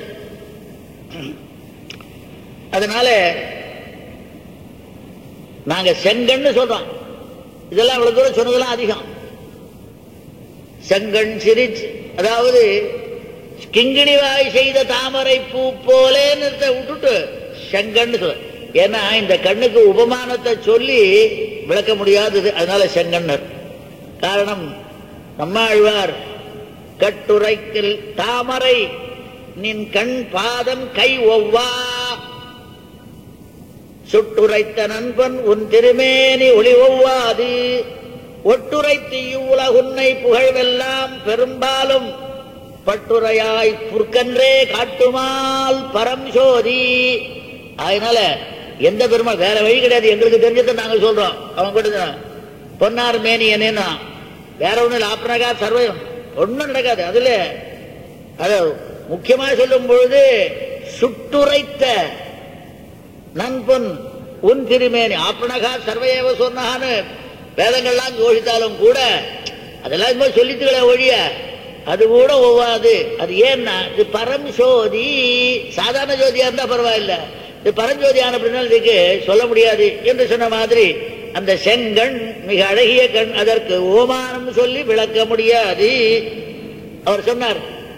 அதனால நாங்க செங்கன்னு சொல்றோம் இதெல்லாம் இவ்வளவு தூரம் சொன்னதெல்லாம் அதிகம் செங்கண் சிரிச்சு அதாவது கிங்கிணிவாய் செய்த தாமரை பூ போலேன்னு விட்டுட்டு செங்கன்னு சொல்ல ஏன்னா இந்த கண்ணுக்கு உபமானத்தை சொல்லி விளக்க முடியாதது அதனால செங்கண்ணர் காரணம் நம்மாழ்வார் கட்டுரைக்கில் தாமரை நின் கண் பாதம் கை ஒவ்வா சுட்டுரைத்த நண்பன் உன் திருமேனி ஒளி ஒவ்வாது ஒட்டுரைத்து இவ்வுலகுன்னை புகழ்வெல்லாம் பெரும்பாலும் பட்டுரையாய் புற்கன்றே காட்டுமால் பரம் சோதி அதனால எந்த பெருமாள் வேற வழி கிடையாது எங்களுக்கு தெரிஞ்சதை நாங்க சொல்றோம் அவன் கூட பொன்னார் மேனி என்னன்னா வேற ஒண்ணு இல்லை ஆப்னகா சர்வம் ஒண்ணும் நடக்காது அதுல அத முக்கியமா சொல்லும் பொழுது சுட்டுரைத்த நண்பன் உன் திருமேனி ஆப்னகா சர்வயேவ சொன்னான்னு வேதங்கள்லாம் கோஷித்தாலும் கூட அதெல்லாம் சும்மா சொல்லித்துக்களே ஒழிய அது கூட ஒவ்வாது அது ஏன்னா இது பரம் ஜோதி சாதாரண ஜோதியா இருந்தா பரவாயில்ல இது பரஞ்சோதியான அப்படின்னா இதுக்கு சொல்ல முடியாது என்று சொன்ன மாதிரி அந்த செங்கண் மிக அழகிய கண் அதற்கு ஓமானம் சொல்லி விளக்க முடியாது அவர் சொன்னார்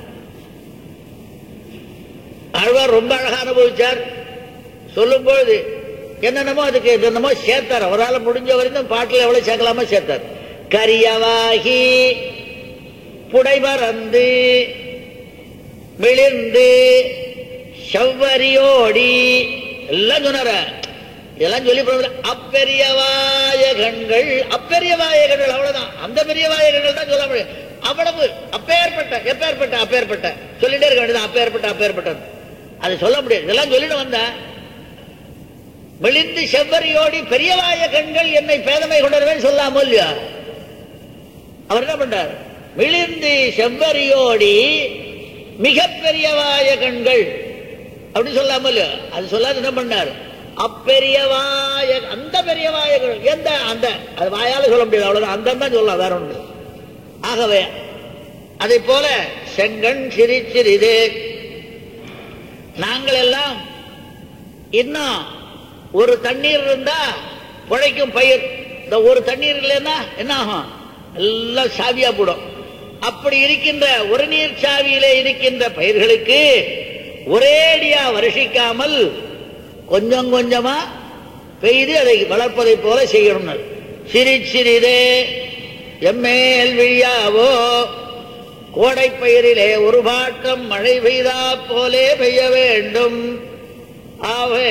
ஆழ்வார் ரொம்ப அழகா அனுபவிச்சார் சொல்லும் பொழுது என்னென்னமோ அதுக்கு என்னென்னமோ சேர்த்தார் அவரால் முடிஞ்ச வரைக்கும் பாட்டில் எவ்வளவு சேர்க்கலாமோ சேர்த்தார் கரியவாகி புடைபறந்து மிளிர்ந்து செவ்வரியோடி எல்லாம் சொன்னார இதெல்லாம் சொல்லி போடுறது அப்பெரியவாய கண்கள் அப்பெரிய வாயகங்கள் அவ்வளவுதான் அந்த பெரிய வாயகங்கள் தான் சொல்ல முடியும் அவ்வளவு அப்பேற்பட்ட எப்பேற்பட்ட அப்பேற்பட்ட சொல்லிட்டே இருக்க வேண்டியது அப்பேற்பட்ட அப்பேற்பட்டது அது சொல்ல முடியாது இதெல்லாம் சொல்லிட்டு வந்தேன் மெலிந்து செவ்வரியோடி பெரியவாய கண்கள் என்னை பேதமை கொண்டவர்கள் சொல்லாமோ இல்லையா அவர் என்ன பண்றார் மிளிர்ந்து செவ்வரியோடி மிக பெரியவாய கண்கள் அப்படி சொல்லாம இல்லையா அது சொல்லாது என்ன பண்ணார் அப்பெரியவாய அந்த பெரியவாய கண்கள் எந்த அந்த அது வாயால சொல்ல முடியாது அவ்வளவுதான் அந்த தான் சொல்லலாம் வேற ஒன்று ஆகவே அதை போல செங்கண் சிரி சிறிது நாங்கள் எல்லாம் இன்னும் ஒரு தண்ணீர் இருந்தா பிழைக்கும் பயிர் இந்த ஒரு தண்ணீர் இல்லைன்னா என்ன ஆகும் எல்லாம் சாவியா போடும் அப்படி இருக்கின்ற ஒரு நீர் சாவியிலே இருக்கின்ற பயிர்களுக்கு ஒரேடியா வருஷிக்காமல் கொஞ்சம் கொஞ்சமா பெய்து அதை வளர்ப்பதைப் போல செய்யணும் சிறி சிறிதே எம்மேல் விழியாவோ கோடை பயிரிலே ஒரு பாட்டம் மழை பெய்தா போலே பெய்ய வேண்டும் ஆவே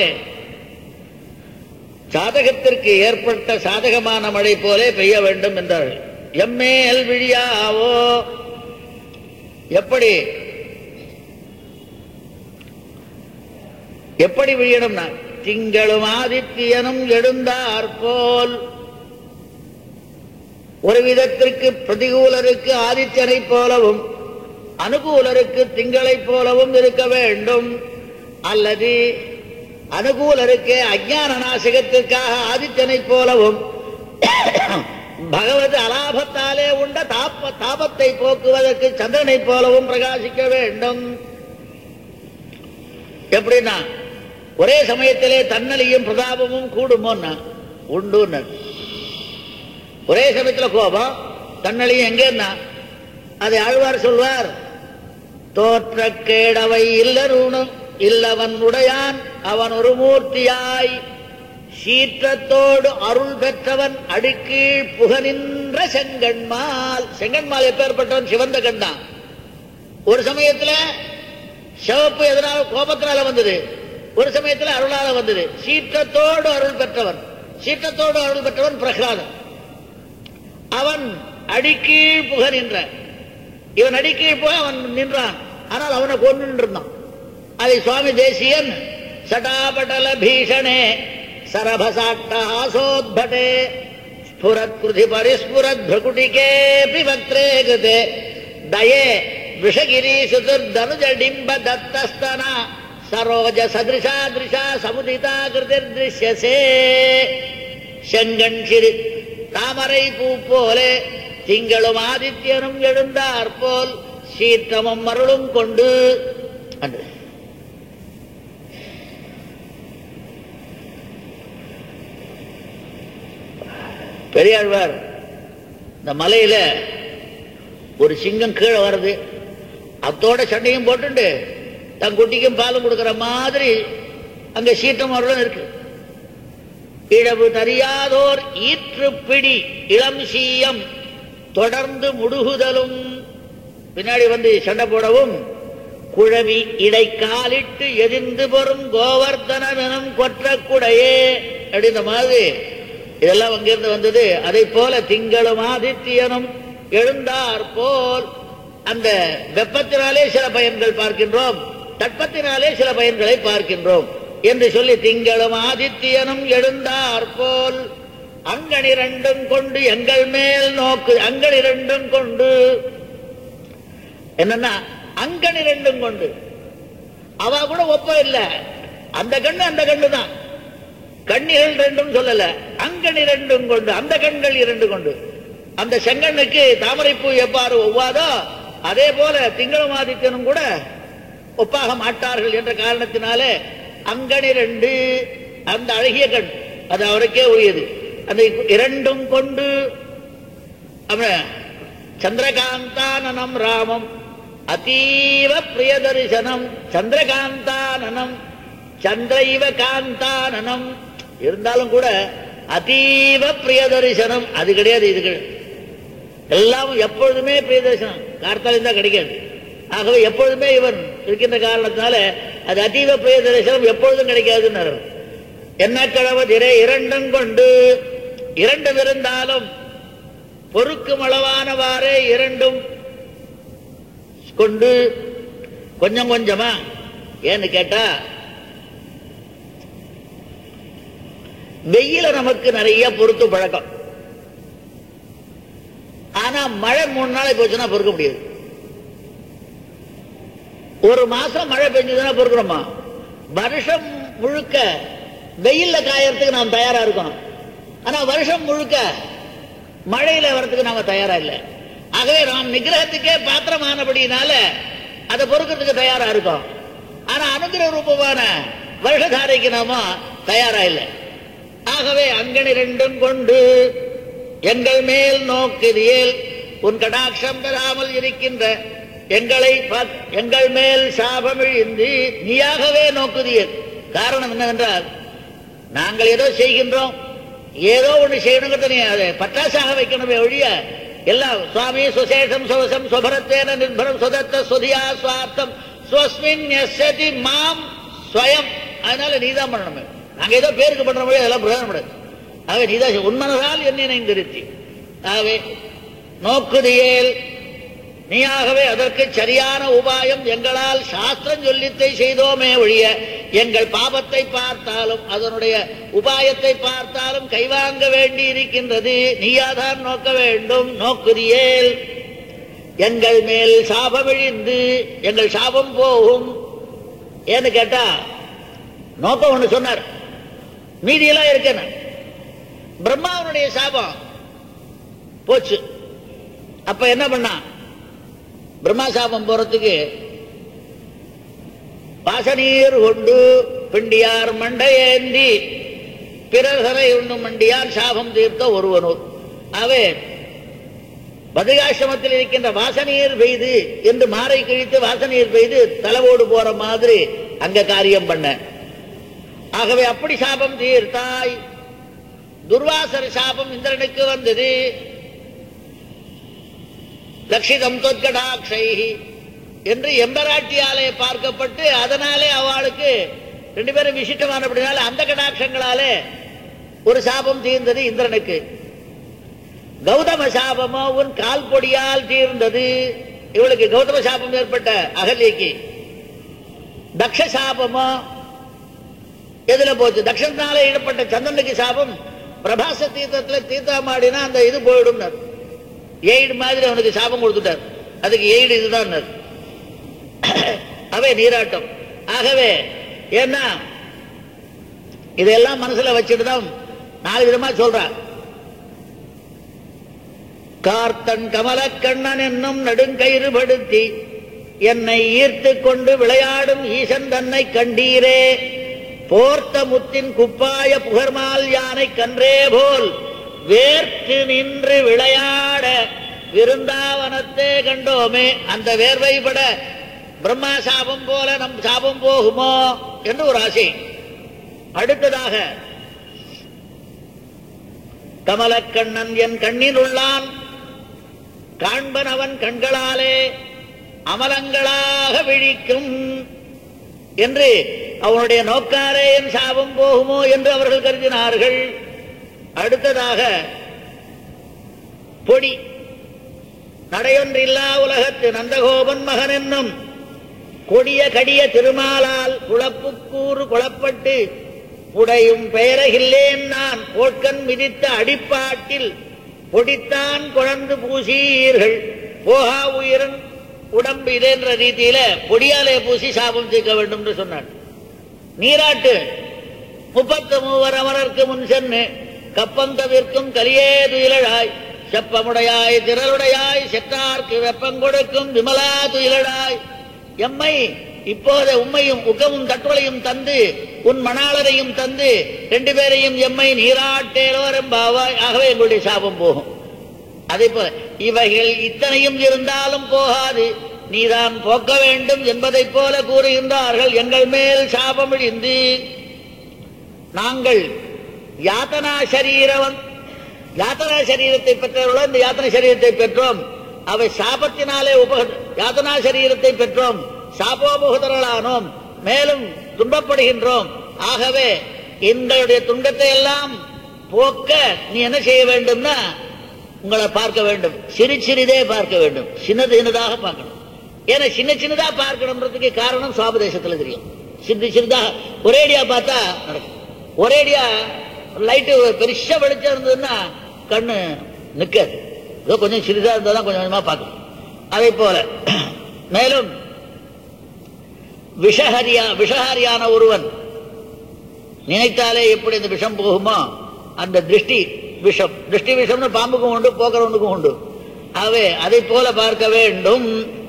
சாதகத்திற்கு ஏற்பட்ட சாதகமான மழை போலே பெய்ய வேண்டும் என்றார்கள் எம்மேல் விழியாவோ எப்படி எப்படி விழியணும்னா திங்களும் ஆதித்யனும் எழுந்தார் போல் ஒரு விதத்திற்கு பிரதிகூலருக்கு ஆதித்யனைப் போலவும் அனுகூலருக்கு திங்களைப் போலவும் இருக்க வேண்டும் அல்லது அனுகூலருக்கு அஜான நாசகத்திற்காக ஆதித்யனைப் போலவும் பகவத் அலாபத்தாலே உண்ட தாப்ப தாபத்தை போக்குவதற்கு சந்திரனைப் போலவும் பிரகாசிக்க வேண்டும் எப்படின்னா ஒரே சமயத்திலே தன்னலியும் பிரதாபமும் கூடுமோன்னா உண்டுன்னு ஒரே சமயத்துல கோபம் தன்னலியும் எங்கன்னா அதை ஆழ்வார் சொல்வார் தோற்ற கேடவை இல்லருணும் இல்லவன் உடையான் அவன் ஒரு மூர்த்தியாய் சீற்றத்தோடு அருள் பெற்றவன் அடுக்கீழ் புகனின்ற செங்கண்மால் செங்கண்மால் எப்பேற்பட்டவன் சிவந்த கண்ணான் ஒரு சமயத்துல சிவப்பு எதனால கோபத்தினால வந்தது ஒரு சமயத்துல அருளால வந்தது சீற்றத்தோடு அருள் பெற்றவன் சீற்றத்தோடு அருள் பெற்றவன் பிரகலாதன் அவன் அடிக்கீழ் புக நின்ற இவன் அடிக்கீழ் புக அவன் நின்றான் ஆனால் அவனை கொண்டு இருந்தான் அதை சுவாமி தேசியன் சடாபடல பீஷணே சரபசாட்டஹாசோத்பட்டே ஸ்புரத் கிருதி பரிஸ்புரத் பிரகுட்டிகே பிவக்ரே கிருதே தயே விஷகிரி சுதுர்தனுஜ டிம்ப தத்தஸ்தனா சரோஜ சதிருஷா திருஷா சமுதிதா கிருதிர் திருஷ்யசே செங்கண் சிறு தாமரை பூ போலே திங்களும் ஆதித்யனும் எழுந்தார் போல் சீற்றமும் மருளும் கொண்டு அன்று பெரியாழ்வார் இந்த மலையில ஒரு சிங்கம் கீழே வருது அத்தோட சண்டையும் போட்டுண்டு தன் குட்டிக்கும் பாலும் கொடுக்கிற மாதிரி அங்க சீட்டம் அவர்களும் இருக்கு இழவு தறியாதோர் ஈற்று பிடி இளம் சீயம் தொடர்ந்து முடுகுதலும் பின்னாடி வந்து சண்டை போடவும் குழவி இடைக்காலிட்டு எதிர்ந்து பொறும் கோவர்த்தனமெனும் கொற்றக்குடையே அப்படின்ற மாதிரி இதெல்லாம் அங்கிருந்து வந்தது அதை போல திங்களும் ஆதித்யனும் எழுந்தார் போல் அந்த வெப்பத்தினாலே சில பயன்கள் பார்க்கின்றோம் தட்பத்தினாலே சில பயன்களை பார்க்கின்றோம் என்று சொல்லி திங்களும் ஆதித்யனும் எழுந்தார் போல் அங்கன் இரண்டும் கொண்டு எங்கள் மேல் நோக்கு அங்கள் இரண்டும் கொண்டு என்னன்னா அங்கன் இரண்டும் கொண்டு அவ கூட ஒப்ப இல்ல அந்த கண்ணு அந்த கண்ணு தான் கண்ணிகள் ரெண்டும் சொல்லல அங்கன் இரண்டும் கொண்டு அந்த கண்கள் இரண்டு கொண்டு அந்த செங்கண்ணுக்கு தாமரைப்பூ எவ்வாறு ஒவ்வாதோ அதே போல திங்களும் ஆதித்யனும் கூட ஒப்பாக மாட்டார்கள் என்ற காரணத்தினாலே அங்கனி ரெண்டு அந்த அழகிய கண் அது அவருக்கே உரியது அந்த இரண்டும் கொண்டு அவன் சந்திரகாந்தானனம் ராமம் அதீவ பிரிய தரிசனம் சந்திரகாந்தானனம் சந்திரைவ காந்தானனம் இருந்தாலும் கூட அதீவ பிரிய தரிசனம் அது கிடையாது இது கிடையாது எல்லாம் எப்பொழுதுமே பிரிய தரிசனம் கார்த்தாலும் தான் கிடைக்காது ஆகவே எப்பொழுதுமே இவன் இருக்கின்ற காரணத்தினால அது அதீவ பிரிய தரிசனம் எப்பொழுதும் கிடைக்காதுன்னு அர்த்தம். என்ன கடவதிரே இரண்டும் கொண்டு இரண்டும் இருந்தாலும் பொறுக்கும் அளவானவாறே இரண்டும் கொண்டு கொஞ்சம் கொஞ்சமா ஏன்னு கேட்டா வெயில நமக்கு நிறைய பொறுத்து பழக்கம் ஆனா மழை மூணு நாளைக்கு போச்சுன்னா பொறுக்க முடியாது ஒரு மாசம் மழை பெஞ்சதுன்னா பொறுக்கிறோமா வருஷம் முழுக்க வெயில்ல காயறதுக்கு நாம் தயாரா இருக்கோம் ஆனா வருஷம் முழுக்க மழையில வர்றதுக்கு நாம தயாரா இல்லை ஆகவே நாம் நிகிரகத்துக்கே பாத்திரமானபடினால அதை பொறுக்கிறதுக்கு தயாரா இருக்கோம் ஆனா அனுகிரக ரூபமான வருஷதாரைக்கு நாம தயாரா இல்லை ஆகவே அங்கனி ரெண்டும் கொண்டு எங்கள் மேல் நோக்குதியேல் உன் கடாட்சம் பெறாமல் இருக்கின்ற எங்களை பா- எங்கள் மேல் சாபமிழிந்து நீயாகவே நோக்குதீர் காரணம் என்னவென்றால் நாங்கள் ஏதோ செய்கின்றோம் ஏதோ ஒண்ணு செய்யணுங்கிறத நீ அதை பட்டாசாக வைக்கணுமே ஒழிய எல்லாம் சுவாமி சுசேஷம் சுவசம் சுபரத்தேன நிர்பரம் சுதத்த சுதியா சுவார்த்தம் ஸ்வஸ்மின் யஸ்யதி மாம் ஸ்வயம் அதனால நீதான் பண்ணணுமே நாங்க ஏதோ பேருக்கு பண்ற மாதிரி அதெல்லாம் பிரயோஜனப்படாது ஆகவே நீதான் உண்மனதால் என்னை நினைந்திருத்தி ஆகவே நோக்குதியேல் நீயாகவே அதற்கு சரியான உபாயம் எங்களால் சாஸ்திரம் சொல்லித்தை செய்தோமே ஒழிய எங்கள் பாபத்தை பார்த்தாலும் அதனுடைய உபாயத்தை பார்த்தாலும் கைவாங்க வேண்டி இருக்கின்றது நீயாதான் நோக்க வேண்டும் நோக்குதியேல் எங்கள் மேல் சாபம் விழிந்து எங்கள் சாபம் போகும் ஏன்னு கேட்டா நோக்கம் ஒண்ணு சொன்னார் மீதியெல்லாம் இருக்கேன்னு பிரம்மாவனுடைய சாபம் போச்சு அப்ப என்ன பண்ணா பிரம்மா சாபம் போறதுக்கு வாசநீர் கொண்டு பிண்டியார் மண்டையேந்தி பிறர்களை உண்ணும் மண்டியார் சாபம் தீர்த்த ஒருவனூர் அவே பதிகாசிரமத்தில் இருக்கின்ற வாசநீர் பெய்து என்று மாறை கிழித்து வாசநீர் பெய்து தலைவோடு போற மாதிரி அங்க காரியம் பண்ண ஆகவே அப்படி சாபம் தீர்த்தாய் துர்வாசர சாபம் இந்திரனுக்கு வந்தது லட்சிதம் தொற்கடாட்சை என்று எம்பராட்டியாலே பார்க்கப்பட்டு அதனாலே அவளுக்கு ரெண்டு பேரும் விசிட்டமானபடினால அந்த கடாட்சங்களாலே ஒரு சாபம் தீர்ந்தது இந்திரனுக்கு கௌதம சாபமோ உன் கால் பொடியால் தீர்ந்தது இவளுக்கு கௌதம சாபம் ஏற்பட்ட அகலிக்கு தக்ஷ சாபமோ எதுல போச்சு தக்ஷனால ஈடுபட்ட சந்திரனுக்கு சாபம் பிரபாச தீர்த்தத்துல தீர்த்தமாடினா அந்த இது போயிடும் எய்டு மாதிரி அவனுக்கு சாபம் கொடுத்துட்டார் அதுக்கு எய்டு இதுதான் அவே நீராட்டம் ஆகவே ஏன்னா இதெல்லாம் மனசுல வச்சுட்டு தான் நாலு விதமா சொல்றான் கார்த்தன் கமலக்கண்ணன் என்னும் நடுங்கயிறு படுத்தி என்னை ஈர்த்து கொண்டு விளையாடும் ஈசன் தன்னை கண்டீரே போர்த்த முத்தின் குப்பாய புகர்மால் யானை கன்றே போல் வேர்த்து நின்று விளையாட விருந்தாவனத்தே கண்டோமே அந்த வேர்வைப்பட பிரம்மா சாபம் போல நம் சாபம் போகுமோ என்று ஒரு ஆசை அடுத்ததாக கமலக்கண்ணன் என் கண்ணில் உள்ளான் காண்பன் அவன் கண்களாலே அமலங்களாக விழிக்கும் என்று அவனுடைய நோக்காரே என் சாபம் போகுமோ என்று அவர்கள் கருதினார்கள் அடுத்ததாக பொடி நடையொன்றில்லா உலகத்து நந்தகோபன் மகன் என்னும் கொடிய கடிய திருமாலால் குழப்புக்கூறு குழப்பட்டு உடையும் பெயரகில்லேன் நான் போட்கன் மிதித்த அடிப்பாட்டில் பொடித்தான் குழந்து பூசீர்கள் போகா உயிரன் உடம்பு இதேன்ற ரீதியில பொடியாலே பூசி சாபம் தீர்க்க வேண்டும் என்று சொன்னான் நீராட்டு முப்பத்து மூவர் அமரர்க்கு முன் சென்று கப்பம் தவிர்க்கும் கலியே துயிலழாய் செப்பமுடையாய் திரளுடையாய் செற்றார்க்கு வெப்பம் கொடுக்கும் விமலா துயிலழாய் எம்மை இப்போது உம்மையும் உக்கமும் தட்டுவலையும் தந்து உன் மணாளரையும் தந்து ரெண்டு பேரையும் எம்மை நீராட்டேலோர் எம்பாவாய் ஆகவே எங்களுடைய சாபம் போகும் அதே போல இவைகள் இத்தனையும் இருந்தாலும் போகாது நீதான் போக்க வேண்டும் என்பதைப் போல கூறுகின்றார்கள் எங்கள் மேல் சாபம் இழிந்து நாங்கள் யாத்தனா சரீரவன் யாத்தனா சரீரத்தை பெற்றவர்களோ இந்த யாத்தனா சரீரத்தை பெற்றோம் அவை சாபத்தினாலே உப யாத்தனா சரீரத்தை பெற்றோம் சாபோபகுதர்களானோம் மேலும் துன்பப்படுகின்றோம் ஆகவே எங்களுடைய துன்பத்தை எல்லாம் போக்க நீ என்ன செய்ய வேண்டும்னா உங்களை பார்க்க வேண்டும் சிறு சிறிதே பார்க்க வேண்டும் சின்னது சின்னதாக பார்க்கணும் ஏன்னா சின்ன சின்னதா பார்க்கணுன்றதுக்கு காரணம் சுவாபதேசத்துல தெரியும் சிறு சிறிதாக ஒரேடியா பார்த்தா நடக்கும் ஒரேடியா லைட்டு பெருசா வெளிச்சம் இருந்ததுன்னா கண்ணு நிக்காது ஏதோ கொஞ்சம் சிறிதா இருந்தா தான் கொஞ்சம் கொஞ்சமா பார்க்கணும் அதே போல மேலும் விஷஹரியா விஷஹரியான ஒருவன் நினைத்தாலே எப்படி இந்த விஷம் போகுமோ அந்த திருஷ்டி விஷம் திருஷ்டி விஷம்னு பாம்புக்கும் உண்டு போகிறவனுக்கும் உண்டு ஆகவே அதை போல பார்க்க வேண்டும்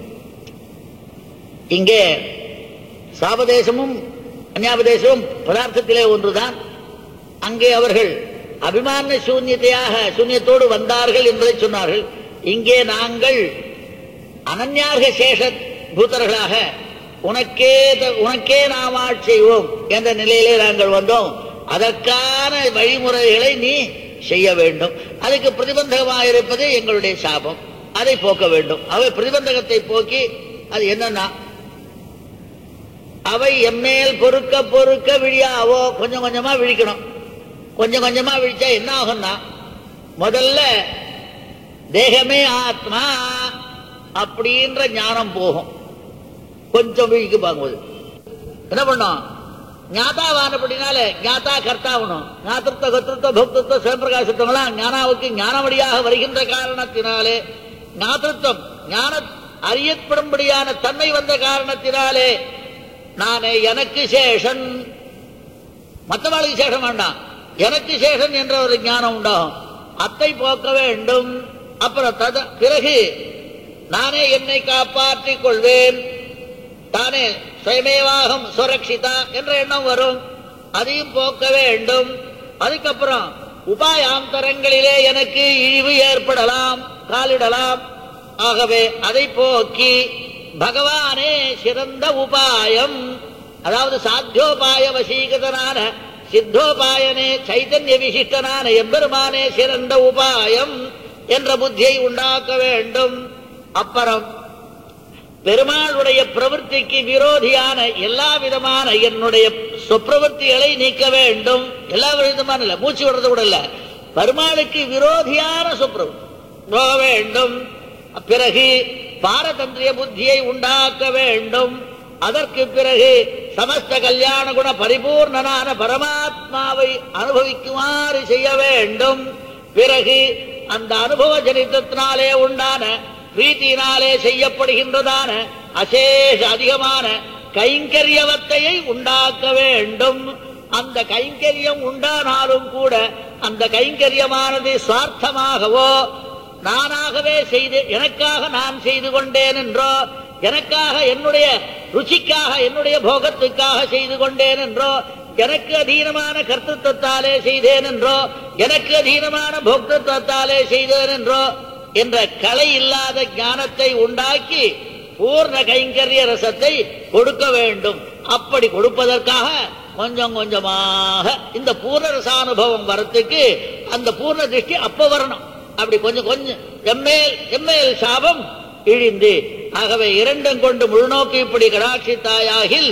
இங்கே சாபதேசமும் அந்யாபதேசமும் பதார்த்தத்திலே ஒன்றுதான் அங்கே அவர்கள் அபிமான சூன்யத்தையாக சூன்யத்தோடு வந்தார்கள் என்பதை சொன்னார்கள் இங்கே நாங்கள் அனன்யார்க சேஷ பூத்தர்களாக உனக்கே த- உனக்கே நாம் ஆட்சி செய்வோம் என்ற நிலையிலே நாங்கள் வந்தோம் அதற்கான வழிமுறைகளை நீ செய்ய வேண்டும் அதுக்கு பிரதிபந்தகமாக இருப்பது எங்களுடைய சாபம் அதை போக்க வேண்டும் அவை பிரதிபந்தகத்தை போக்கி அது என்னன்னா அவை எம்மேல் பொறுக்க பொறுக்க விழியாவோ கொஞ்சம் கொஞ்சமா விழிக்கணும் கொஞ்சம் கொஞ்சமா விழிச்சா என்ன ஆகும்னா முதல்ல தேகமே ஆத்மா அப்படின்ற ஞானம் போகும் கொஞ்சம் விழிக்கு பார்க்கும்போது என்ன பண்ணும் ஞாதாவானபடினால ஞாதா கர்த்தாவணும் ஞாத்திருத்த கத்திருத்த பக்திருத்த சிவபிரகாசத்துவங்களாம் ஞானாவுக்கு ஞானமடியாக வருகின்ற காரணத்தினாலே ஞாத்திருத்தம் ஞான அறியப்படும்படியான தன்மை வந்த காரணத்தினாலே நானே எனக்கு சேஷன் மற்றவாளுக்கு சேஷம் வேண்டாம் எனக்கு சேஷன் என்ற ஒரு ஞானம் உண்டாகும் அத்தை போக்க வேண்டும் அப்புறம் தத பிறகு நானே என்னை காப்பாற்றிக் கொள்வேன் தானே சுயமேவாகம் சுரக்ஷிதா என்ற எண்ணம் வரும் அதையும் போக்க வேண்டும் அதுக்கப்புறம் உபாயாந்தரங்களிலே எனக்கு இழிவு ஏற்படலாம் காலிடலாம் ஆகவே அதை போக்கி பகவானே சிறந்த உபாயம் அதாவது சாத்தியோபாய வசீகதனான சித்தோபாயனே சைதன்ய விசிஷ்டனான எம்பெருமானே சிறந்த உபாயம் என்ற புத்தியை உண்டாக்க வேண்டும் அப்புறம் பெருமாளுடைய பிரவൃத்திக்கு விரோதியான எல்லா விதமான என்னுடைய சொப்பிரவൃத்திகளை நீக்க வேண்டும் எல்லா விதமான இல்ல மூச்சு விடுறது கூட இல்ல பெருமாளுக்கு விரோதியான சொப்பிரவൃத்தி போக வேண்டும் பிறகு பாரதந்திரிய புத்தியை உண்டாக்க வேண்டும் அதற்கு பிறகு சமஸ்த கல்யாண குண பரிபூர்ணனான பரமாத்மாவை அனுபவிக்குமாறு செய்ய வேண்டும் பிறகு அந்த அனுபவ ஜனிதத்தினாலே உண்டான பிரீத்தியினாலே செய்யப்படுகின்றதான அசேஷ அதிகமான கைங்கரியவத்தையை உண்டாக்க வேண்டும் அந்த கைங்கரியம் உண்டானாலும் கூட அந்த கைங்கரியமானது சுவார்த்தமாகவோ நானாகவே செய்து எனக்காக நான் செய்து கொண்டேன் என்றோ எனக்காக என்னுடைய ருச்சிக்காக என்னுடைய போகத்துக்காக செய்து கொண்டேன் என்றோ எனக்கு அதீனமான கர்த்தத்தாலே செய்தேன் என்றோ எனக்கு அதீனமான போக்தத்தாலே செய்தேன் என்றோ என்ற கலை இல்லாத ஞானத்தை உண்டாக்கி பூர்ண கைங்கரிய ரசத்தை கொடுக்க வேண்டும் அப்படி கொடுப்பதற்காக கொஞ்சம் கொஞ்சமாக இந்த பூர்ண ரசானுபவம் வரத்துக்கு அந்த பூர்ண திருஷ்டி அப்ப வரணும் அப்படி கொஞ்சம் கொஞ்சம் எம்மேல் எம்மேல் சாபம் இழிந்து ஆகவே இரண்டும் கொண்டு முழுநோக்கு இப்படி கடாட்சித்தாயாகில்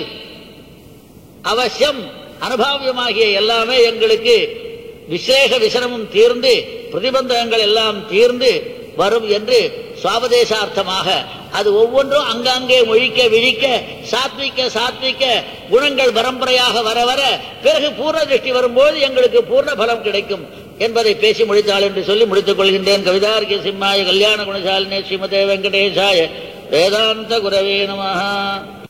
அவசியம் அனுபாவியமாகிய எல்லாமே எங்களுக்கு விசேஷ விசனமும் தீர்ந்து பிரதிபந்தகங்கள் எல்லாம் தீர்ந்து வரும் என்று சுவாபதேசார்த்தமாக அது ஒவ்வொன்றும் அங்காங்கே மொழிக்க விழிக்க சாத்விக்க சாத்விக்க குணங்கள் பரம்பரையாக வர வர பிறகு பூர்ண திருஷ்டி வரும்போது எங்களுக்கு பூர்ண பலம் கிடைக்கும் என்பதை பேசி முடித்தாள் என்று சொல்லி முடித்துக் கொள்கின்றேன் கவிதார்கிய சிம்மாய கல்யாண குணசாலினே ஸ்ரீமதே வெங்கடேசாய வேதாந்த குரவே நமஹா